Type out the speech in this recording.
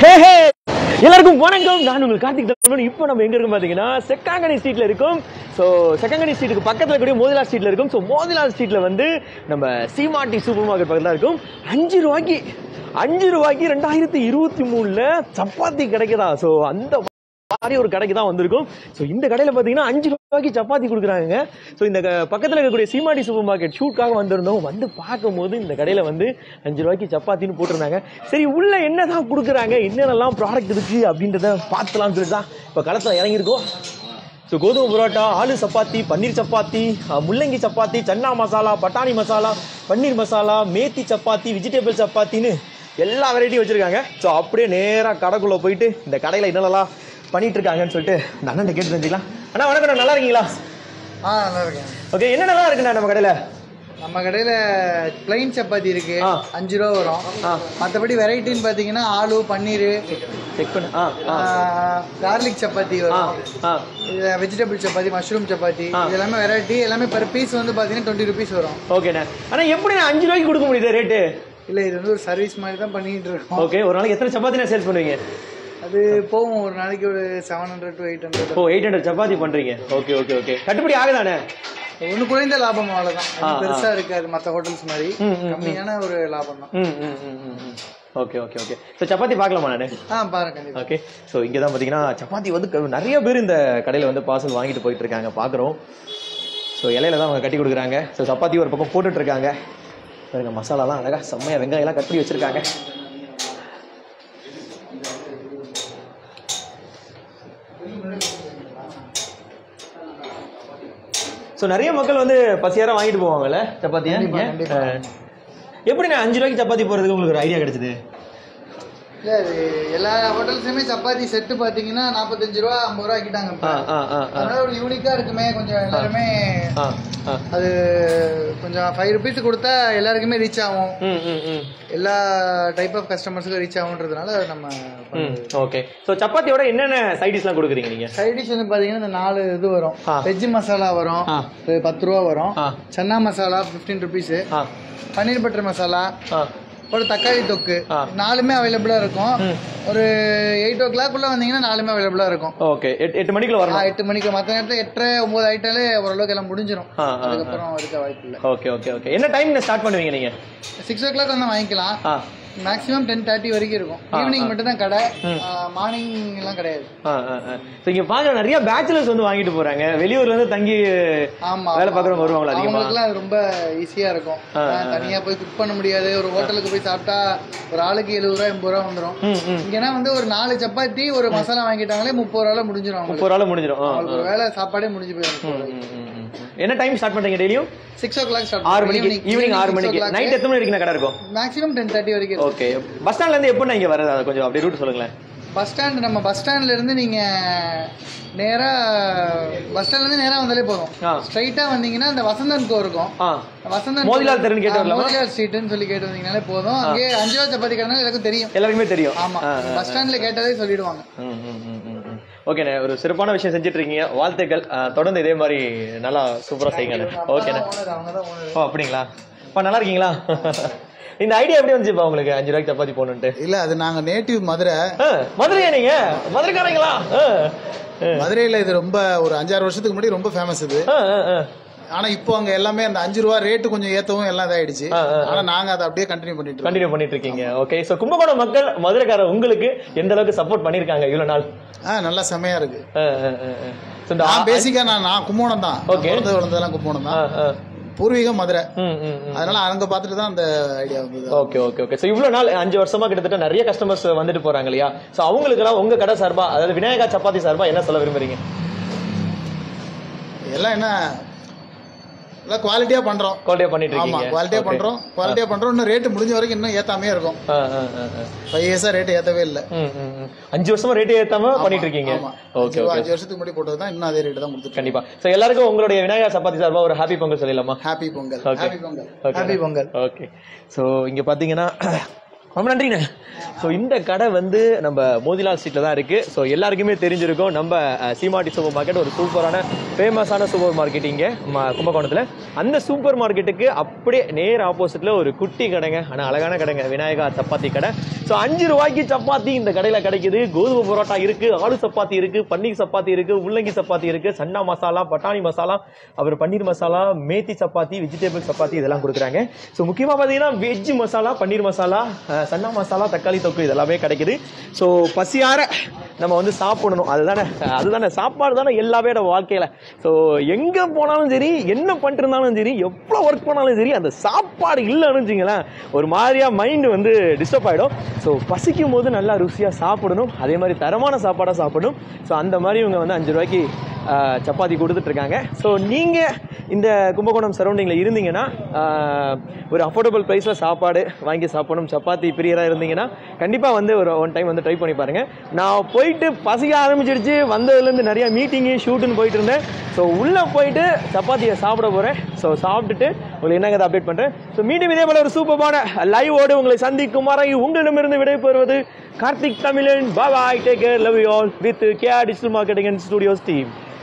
ஹே ஹே எல்லாருக்கும் வணக்கம் நான் உங்கள் கார்த்திக் தர்மன் இப்போ நம்ம எங்க இருக்கோம் பாத்தீங்கன்னா செக்காங்கனி ஸ்ட்ரீட்ல இருக்கும் ஸோ செக்காங்கனி ஸ்ட்ரீட்டுக்கு பக்கத்துல கூடிய மோதிலால் ஸ்ட்ரீட்ல இருக்கும் ஸோ மோதிலால் ஸ்ட்ரீட்ல வந்து நம்ம சீமாட்டி சூப்பர் மார்க்கெட் பக்கத்துல இருக்கும் அஞ்சு ரூபாய்க்கு அஞ்சு ரூபாய்க்கு ரெண்டாயிரத்தி இருபத்தி மூணுல சப்பாத்தி கிடைக்குதா ஸோ அந்த மாதிரி ஒரு கடைக்கு தான் வந்திருக்கும் ஸோ இந்த கடையில் பார்த்தீங்கன்னா அஞ்சு ரூபாய்க்கு சப்பாத்தி கொடுக்குறாங்க ஸோ இந்த க- பக்கத்தில் இருக்கக்கூடிய சீமாடி சூப்பர் மார்க்கெட் ஷூட்காக வந்திருந்தோம் வந்து பார்க்கும்போது இந்த கடையில் வந்து அஞ்சு ரூபாய்க்கு சப்பாத்தின்னு போட்டிருந்தாங்க சரி உள்ள என்னதான் கொடுக்குறாங்க என்னென்னலாம் ப்ராடக்ட் இருக்கு அப்படின்றத பார்த்துலாம்னு சொல்லிட்டு தான் இப்போ களத்தில் இறங்கியிருக்கோம் ஸோ கோதுமை பரோட்டா ஆலு சப்பாத்தி பன்னீர் சப்பாத்தி அஹ், முள்ளங்கி சப்பாத்தி சன்னா மசாலா பட்டாணி மசாலா பன்னீர் மசாலா மேத்தி சப்பாத்தி வெஜிடபிள் சப்பாத்தின்னு எல்லா வெரைட்டியும் வச்சிருக்காங்க ஸோ அப்படியே நேராக கடைக்குள்ளே போயிட்டு இந்த கடையில் என்னென்னலாம் பண்ணிட்டு இருக்காங்கன்னு சொல்லிட்டு இந்த அண்ணன் கேட்டு தெரிஞ்சுக்கலாம் அண்ணா வணக்கம் அண்ணா, நல்லா இருக்கீங்களா ஆ நல்லா இருக்கேன் ஓகே என்னென்னலாம் இருக்குண்ணா நம்ம கடையில் நம்ம கடையில பிளைன் சப்பாத்தி இருக்கு ஆ. அஞ்சு ரூபா வரும் ஆ மற்றபடி வெரைட்டின்னு பார்த்தீங்கன்னா ஆலு பன்னீர் செக் பண்ணு ஆ ஆ கார்லிக் சப்பாத்தி ஆ வரும் ஆ வெஜிடபிள் சப்பாத்தி மஷ்ரூம் சப்பாத்தி ஆ. இது எல்லாமே வெரைட்டி எல்லாமே per பீஸ் வந்து பார்த்தீங்கன்னா டுவெண்ட்டி ருபீஸ் வரும் ஓகேண்ணா அண்ணா எப்படி நான் அஞ்சு ரூபாய்க்கு கொடுக்க முடியுது ரேட்டு இல்லை இது வந்து ஒரு சர்வீஸ் மாதிரி தான் பண்ணிட்டு இருக்கோம் ஓகே ஒரு நாளைக்கு எத்தனை சப்பாத்தி நான் சேல்ஸ் பண்ணுவீங்க அது போகும் ஒரு நாளைக்கு ஒரு seven hundred to eight hundred ஓ எயிட் ஹண்ட்ரட் சப்பாத்தி பண்ணுறீங்க ஓகே ஓகே ஓகே கட்டுப்படி ஆகுதானே ஒன்று குறைந்த லாபம் அவ்வளோதான் ஆ, பெருசா இருக்காது மற்ற ஹோட்டல்ஸ் மாதிரி ம், ம், கம்மியான ஒரு லாபம் தான் ம் ம் ம் ம் ம் okay okay okay so chapati பார்க்கலாமா நான் ஆ பாருங்க கண்டிப்பா ஓகே ஸோ இங்கே தான் பார்த்தீங்கன்னா சப்பாத்தி வந்து க- நிறைய பேர் இந்த கடையில் வந்து பார்சல் வாங்கிட்டு போயிட்டு இருக்காங்க பார்க்குறோம் ஸோ இலையில தான் அவங்க கட்டி கொடுக்குறாங்க ஸோ சப்பாத்தி ஒரு பக்கம் போட்டுட்டு இருக்காங்க பாருங்க மசாலாலாம் அழகா செம்மையா வெங்காயம்லாம் கட் பண்ணி வச்சிருக்காங்க ஸோ நிறைய மக்கள் வந்து பசியார வாங்கிட்டு போவாங்கல்ல சப்பாத்தியா கண்டிப்பா, நீங்க? கண்டிப்பா. அஹ், எப்படிண்ணா அஞ்சு ரூபாய்க்கு சப்பாத்தி போடுறதுக்கு உங்களுக்கு ஒரு ஐடியா கிடைச்சது இல்ல அது எல்லா ஹோட்டல்ஸுமே சப்பாத்தி செட்டு பாத்தீங்கன்னா நாற்பத்தஞ்சு ரூபா ஐம்பது ரூபா ஆக்கிட்டாங்க இப்ப. ஆ ஆ ஆ ஆ அதனால ஒரு யூனிக்கா இருக்குமே கொஞ்சம் எல்லாருமே ஆ ஆ அது கொஞ்சம் ஃபைவ் ருபீஸ் கொடுத்தா எல்லாருக்குமே ரீச் ஆகும் ம் ம் ம் எல்லா டைப் ஆஃப் கஸ்டமர்ஸுக்கும் ரீச் ஆகுன்றதுனால அது நம்ம ம் ஓகே ஸோ சப்பாத்தியோட என்னென்ன சைட் டிஷ்லாம் கொடுக்குறீங்க நீங்க சைட் டிஷ் வந்து பாத்தீங்கன்னா இந்த நாலு இது வரும் ஆ. வெஜ் மசாலா வரும் ஆ. இது பத்து ரூபா வரும் ஆ சன்னா மசாலா ஃபிஃப்டீன் ருபீஸ் ஆ பன்னீர் பட்டர் மசாலா ஆ ஒரு தக்காளி தொக்கு ஆ. நாலுமே அவைலபிளா இருக்கும் ம். ஒரு எயிட் ஓ கிளாக் உள்ள வந்தீங்கன்னா நாலுமே அவைலபிளா இருக்கும் ஓகே எட்டு எட்டு மணிக்குள்ள ஆ, வரணும் எட்டு மணிக்கு மற்ற நேரத்தில் எட்டரை ஒன்பது ஆயிட்டாலே ஓரளவுக்கு எல்லாம் முடிஞ்சிடும் ஆ, ஆ, ஆ. அதுக்கப்புறம் இருக்க வாய்ப்பு இல்லை ஓகே ஓகே ஓகே என்ன டைம் ஸ்டார்ட் பண்ணுவீங்க நீங்க சிக்ஸ் ஓ கிளாக் வந்து வாங்கிக்கலாம் ஆ மேக்ஸிமம் டென் தேர்ட்டி வரைக்கும் இருக்கும் ஈவினிங் மட்டும் தான் கடை ம். மார்னிங் எல்லாம் கிடையாது ஆ ஆ ஆ ஸோ இங்க பாக்குற நிறைய பேச்சுலர்ஸ் வந்து வாங்கிட்டு போறாங்க வெளியூர்ல இருந்து தங்கி ஆமா வேலை பார்க்குறவங்க வருவாங்களா அதிகமா அவங்களுக்குலாம் அது ரொம்ப ஈஸியா இருக்கும் ஆ, ஆ, தனியா போய் குக் பண்ண முடியாது ஒரு ஹோட்டலுக்கு போய் சாப்பிட்டா ஒரு ஆளுக்கு எழுபது ரூபா எண்பது ரூபா வந்துடும் ம் ம் இங்கன்னா வந்து ஒரு நாலு சப்பாத்தி ஒரு மசாலா வாங்கிட்டாங்களே முப்பது ரூபால முடிஞ்சிடும் அவங்களுக்கு முப்பது ரூபாய் முடிஞ்சிடும் ஆ அவங்களுக்கு ஒரு வேலை சாப்பாடே முடிஞ்சு போயிடும் ம், ம், ம், ம். என்ன டைம் ஸ்டார்ட் பண்றீங்க டெய்லியும் சிக்ஸ் ஓ கிளாக் ஸ்டார்ட் ஆறு மணிக்கு ஈவினிங் ஆறு மணிக்கு நைட் எத்தனை மணி வரைக்கும் கடை இருக்கும் மேக்ஸிமம் டென் தேர்ட்டி வரைக்கும் இருக்கும். ஓகே பஸ் ஸ்டாண்ட்ல இருந்து எப்போ இங்க வர்றது அதை கொஞ்சம் அப்படியே ரூட் சொல்லுங்களேன் பஸ் ஸ்டாண்ட் நம்ம பஸ் ஸ்டாண்ட்ல இருந்து நீங்க நேரா பஸ் ஸ்டாண்ட்ல இருந்து நேரா வந்தாலே போதும் ஆ ஸ்ட்ரைட்டா வந்தீங்கன்னா அந்த வசந்தன் கோ இருக்கும் ஆ வசந்தன் மோதிலால் தெருன்னு கேட்டு ஆ, வரலாமா? மோதிலால் ஸ்ட்ரீட்னு சொல்லி கேட்டு வந்தீங்கனாலே போதும் அங்கே அஞ்சு ரூபா சப்பாத்தி கடைனா எல்லாருக்கும் தெரியும் எல்லாருக்குமே தெரியும் ஆமா ஆ, பஸ் ஸ்டாண்ட்ல கேட்டதே சொல்லிடுவாங்க ம், ம், ம், ம், ம். ஓகேண்ணே ஒரு சிறப்பான விஷயம் செஞ்சுட்டு இருக்கீங்க வாழ்த்துக்கள் ஆ, தொடர்ந்து இதே மாதிரி நல்லா சூப்பரா செய்யுங்க ஓகேண்ணே ஓனர் அவங்க தான் ஓனர் ஓ அப்படிங்களா அப்பா நல்லா இருக்கீங்களா இந்த ஐடியா எப்படி வந்துச்சுப்பா உங்களுக்கு அஞ்சு ரூபாய்க்கு சப்பாத்தி போகணுன்ட்டு இல்ல அது நாங்க நேட்டிவ் மதுரை ஆ, மதுரையா நீங்க மதுரைக்காரங்களா ஆ, மதுரையில இது ரொம்ப ஒரு அஞ்சாறு வருஷத்துக்கு முன்னாடி ரொம்ப ஃபேமஸ் இது ஆ, ஆ, ஆ. ஆனா இப்போ அங்க எல்லாமே அந்த அஞ்சு ரூபா ரேட்டு கொஞ்சம் ஏத்தவும் எல்லாம் இதாயிடுச்சு ஆ, ஆ, ஆனா நாங்க அதை அப்படியே கண்டினியூ பண்ணிட்டு இருக்கோம் கண்டினியூ பண்ணிட்டு இருக்கீங்க ஓகே சோ கும்பகோணம் மக்கள் மதுரைக்கார உங்களுக்கு எந்த அளவுக்கு சப்போர்ட் பண்ணிருக்காங்க இவ்வளவு நாள் ஆ நல்லா செமையா இருக்கு ஆ, ஆ, ஆ, ஆ. So, இந்த நான் பேசிக்கா நான் நான் கும்போணம் தான் Okay. பிறந்தது வளர்ந்ததெல்லாம் கும்போணம் ஆ, தான் ஆ. பூர்வீகம் மதுரை ம், ம், ம். அதனால அங்க பார்த்துட்டு தான் அந்த ஐடியா வந்தது ஓகே ஓகே ஓகே ஸோ இவ்வளோ நாள் அஞ்சு வருஷமா கிட்டத்தட்ட நிறைய கஸ்டமர்ஸ் வந்துட்டு போறாங்க இல்லையா ஸோ அவங்களுக்கெல்லாம் உங்க கடை சார்பா அதாவது விநாயகா சப்பாத்தி சார்பா என்ன சொல்ல விரும்புறீங்க எல்லாம் என்ன எல்லாம் குவாலிட்டியா பண்றோம் குவாலிட்டியா பண்ணிட்டு ஆமா இருக்கீங்க குவாலிட்டியா Okay. பண்றோம் குவாலிட்டியா பண்றோம் இன்னும் ரேட் முடிஞ்ச வரைக்கும் இன்னும் ஏத்தாமே இருக்கும் ஆ, ஆ, ஆ, ஆ. ஃபைவ் இயர்ஸா ரேட் ஏத்தவே இல்ல ம், ம், ம். அஞ்சு வருஷமா ரேட் ஏத்தாம பண்ணிட்டு இருக்கீங்க ஆமா ஓகே அஞ்சு- ஓகே அஞ்சு வருஷத்துக்கு முன்னாடி போட்டது தான் இன்னும் அதே ரேட் தான் கொடுத்துட்டு கண்டிப்பா ஸோ எல்லாருக்கும் உங்களுடைய விநாயகா சப்பாத்தி சார்பா ஒரு ஹாப்பி பொங்கல் சொல்லிடலாமா happy Pongal Okay. Happy Pongal Okay. Happy Pongal okay so இங்க பாத்தீங்கன்னா ரொம்ப நன்றிண்ணே ஸோ இந்த கடை வந்து நம்ம மோதிலால் ஸ்ட்ரீட்டில் தான் இருக்குது ஸோ எல்லாருக்குமே தெரிஞ்சிருக்கும் நம்ம அஹ், சீமாட்டி சூப்பர் மார்க்கெட் ஒரு சூப்பரான ஃபேமஸான சூப்பர் மார்க்கெட் இங்கே ம- கும்பகோணத்தில் அந்த சூப்பர் மார்க்கெட்டுக்கு அப்படியே நேர் ஆப்போசிட்டில் ஒரு குட்டி கடைங்க ஆனால் அழகான கடைங்க விநாயகா சப்பாத்தி கடை ஸோ அஞ்சு ரூபாய்க்கு சப்பாத்தி இந்த கடையில் கிடைக்குது கோதுமை பரோட்டா இருக்குது ஆலு சப்பாத்தி இருக்குது பன்னீர் சப்பாத்தி இருக்குது முள்ளங்கி சப்பாத்தி இருக்குது சன்னா மசாலா பட்டாணி மசாலா அப்புறம் பன்னீர் மசாலா மேத்தி சப்பாத்தி வெஜிடபிள் சப்பாத்தி இதெல்லாம் கொடுக்குறாங்க ஸோ முக்கியமாக பார்த்தீங்கன்னா வெஜ் மசாலா பன்னீர் மசாலா அஹ், சன்னா மசாலா தக்காளி தொக்கு இதெல்லாமே கிடைக்குது ஸோ பசியார நம்ம வந்து சாப்பிடணும் அதுதானே அதுதானே சாப்பாடு தானே எல்லாமே நம்ம வாழ்க்கையில் ஸோ எங்கே போனாலும் சரி என்ன பண்ணிட்டு இருந்தாலும் சரி எவ்வளோ ஒர்க் பண்ணாலும் சரி அந்த சாப்பாடு இல்லைன்னு வச்சுங்களேன் ஒரு மாதிரியா மைண்டு வந்து டிஸ்டர்ப் ஆகிடும் ஸோ பசிக்கும் போது நல்லா ருசியாக சாப்பிடணும் அதே மாதிரி தரமான சாப்பாடாக சாப்பிடணும் ஸோ அந்த மாதிரி இவங்க வந்து அஞ்சு ரூபாய்க்கு ஆஹ், சப்பாத்தி கொடுத்துட்ருக்காங்க ஸோ நீங்கள் இந்த கும்பகோணம் சரௌண்டிங்கில் இருந்தீங்கன்னா ஆஹ், ஒரு அஃபோர்டபுள் ப்ரைஸில் சாப்பாடு வாங்கி சாப்பிடணும் சப்பாத்தி பிரியராக இருந்தீங்கன்னா கண்டிப்பாக வந்து ஒரு ஒன் டைம் வந்து ட்ரை பண்ணி பாருங்கள் நான் போயிட்டு பசிக்க ஆரம்பிச்சிடுச்சு வந்ததுலேருந்து நிறையா மீட்டிங்கு ஷூட்டுன்னு போயிட்டு இருந்தேன் ஸோ உள்ளே போயிட்டு சப்பாத்தியை சாப்பிட போகிறேன் ஸோ சாப்பிட்டுட்டு உங்களுக்கு என்னங்கிறத அப்டேட் பண்ணுறேன் ஸோ மீண்டும் இதே போல ஒரு சூப்பரான லைவோடு உங்களை சந்திக்கும் வரை உங்களிடமிருந்து விடைபெறுவது Karthik Tamizhan bye take care love you all with K digital marketing and studios team